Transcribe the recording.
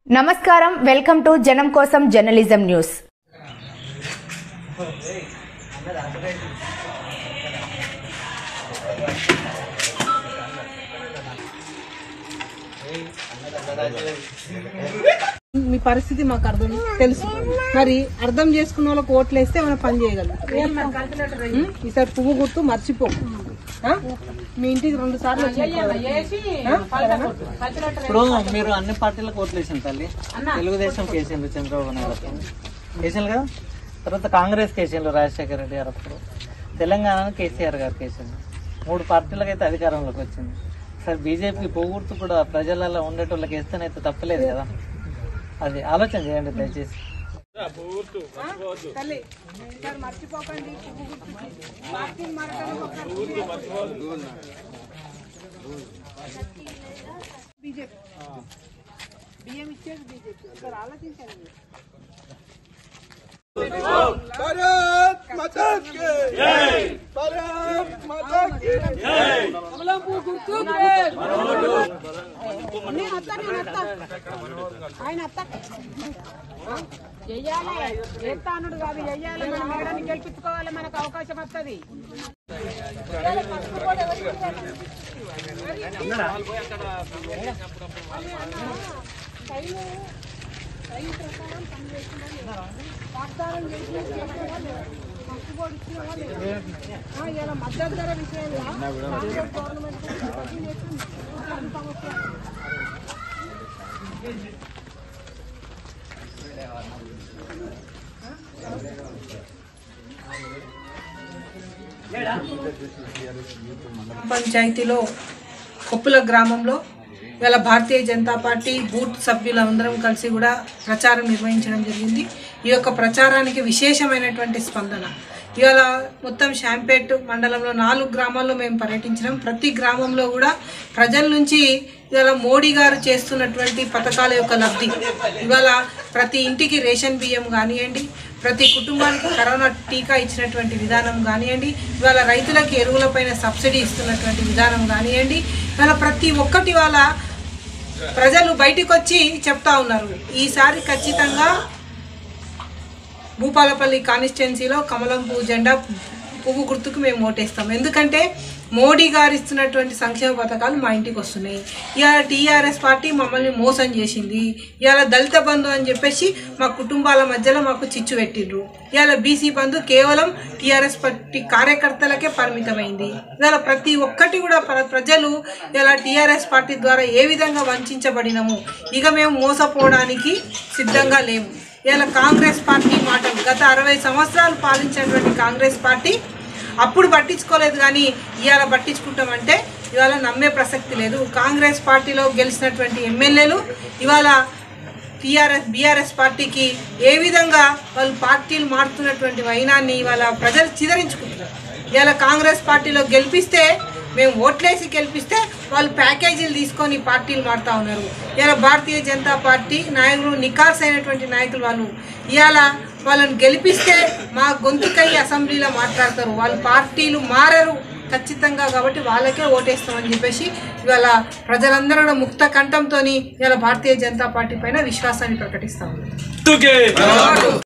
నమస్కారం welcome to జనం కోసం జర్నలిజం న్యూస్ మీ పరిస్థితి మాకు అర్థం తెలుసు మరి అర్థం చేసుకున్న వాళ్ళకి ఓట్లు వేస్తే మనం పని చేయగలం ఉం? ఈసారి పువ్వు గుర్తు మర్చిపో ఆ? మీ ఇంటికి రెండు సార్లు వచ్చినాయి ఆ? ఇప్పుడు మీరు అన్ని పార్టీలకు ఓట్లు వేసింది తల్లి తెలుగుదేశం కేసిండ్రు చంద్రబాబు నాయుడు కేసిండ్రు కదా తర్వాత కాంగ్రెస్ కేసిండ్రు రాజశేఖర రెడ్డి గారు అప్పుడు తెలంగాణ కేసీఆర్ గారు కేసిండ్రు మూడు పార్టీలకు అయితే అధికారంలోకి వచ్చింది సరే బీజేపీ పోగొడుతూ కూడా ప్రజలలో ఉండేటోళ్ళకి వేస్తేనైతే తప్పలేదు కదా అది ఆలోచన చేయండి దయచేసి తల్లి ఈసారి మర్చిపోకండి పువ్వు గుర్తుకి. పార్టీలు మారడానికి ఒక బీజేపీ బియ్యం ఇచ్చేది బీజేపీ ఒకసారి ఆలోచించండి మీరు. भारत माता की जय भारत माता की కమలం పువ్వు గుర్తు నేను అత్త నేను అత్త ఆయన అత్త చెయ్యాలి చేస్తానుడు కాదు చెయ్యాలి మనం మేడాన్ని గెలిపించుకోవాలి మనకు అవకాశం వస్తుంది ఇలా మద్దతు ధర విషయంలో కాంగ్రెస్ గవర్నమెంట్ సమస్య పంచాయతీలో కొప్పుల గ్రామంలో ఇవాళ భారతీయ జనతా పార్టీ బూత్ సభ్యులందరం కలిసి కూడా ప్రచారం నిర్వహించడం జరిగింది ఈ యొక్క ప్రచారానికి విశేషమైనటువంటి స్పందన ఇవాళ మొత్తం షాంపేట్ మండలంలో నాలుగు గ్రామాల్లో మేము పర్యటించినాం ప్రతి గ్రామంలో కూడా ప్రజల నుంచి ఇవాళ మోడీ గారు చేస్తున్నటువంటి పథకాల యొక్క లబ్ధి ఇవాళ ప్రతి ఇంటికి రేషన్ బియ్యం కానివ్వండి ప్రతి కుటుంబానికి కరోనా టీకా ఇచ్చినటువంటి విధానం కానివ్వండి ఇవాళ రైతులకి ఎరువులపైన సబ్సిడీ ఇస్తున్నటువంటి విధానం కానివ్వండి ఇవాళ ప్రతి ఒక్కటి వాళ్ళ ప్రజలు బయటికి వచ్చి చెప్తా ఉన్నారు ఈసారి ఖచ్చితంగా భూపాలపల్లి కాన్స్టిట్యున్సీలో కమలం పువ్వు జెండా పువ్వు గుర్తుకు మేము ఓటేస్తాం ఎందుకంటే మోడీ గారు ఇస్తున్నటువంటి సంక్షేమ పథకాలు మా ఇంటికి వస్తున్నాయి ఇవాళ టీఆర్ఎస్ పార్టీ మమ్మల్ని మోసం చేసింది ఇవాళ దళిత బంధు అని చెప్పేసి మా కుటుంబాల మధ్యలో మాకు చిచ్చు పెట్టిండ్రు ఇవాళ బీసీ బంధు కేవలం టీఆర్ఎస్ పార్టీ కార్యకర్తలకే పరిమితమైంది ఇవాళ ప్రతి ఒక్కటి కూడా ప్ర- ప్రజలు ఇలా టీఆర్ఎస్ పార్టీ ద్వారా ఏ విధంగా వంచబడినాము ఇక మేము మోసపోవడానికి సిద్ధంగా లేము ఇలా కాంగ్రెస్ పార్టీ మాటలు గత అరవై సంవత్సరాలు పాలించినటువంటి కాంగ్రెస్ పార్టీ అప్పుడు పట్టించుకోలేదు కానీ ఇవాళ పట్టించుకుంటామంటే ఇవాళ నమ్మే ప్రసక్తి లేదు కాంగ్రెస్ పార్టీలో గెలిచినటువంటి ఎమ్మెల్యేలు ఇవాళ టీఆర్ఎస్ బీఆర్ఎస్ పార్టీకి ఏ విధంగా వాళ్ళు పార్టీలు మారుతున్నటువంటి వైనాన్ని ఇవాళ ప్రజలు చిదరించుకుంటున్నారు ఇవాళ కాంగ్రెస్ పార్టీలో గెలిపిస్తే మేము ఓట్లేసి గెలిపిస్తే వాళ్ళు ప్యాకేజీలు తీసుకొని పార్టీలు మారుతా ఉన్నారు ఇవాళ భారతీయ జనతా పార్టీ నాయకులు నికార్స్ అయినటువంటి నాయకులు వాళ్ళు ఇవాళ వాళ్ళని గెలిపిస్తే మా గొంతుకై అసెంబ్లీలో మాట్లాడతారు వాళ్ళు పార్టీలు మారరు ఖచ్చితంగా కాబట్టి వాళ్ళకే ఓటేస్తామని చెప్పేసి ఇవాళ ప్రజలందరూ కూడా ముక్త కంఠంతో ఇవాళ భారతీయ జనతా పార్టీ పైన విశ్వాసాన్ని ప్రకటిస్తా ఉన్నారు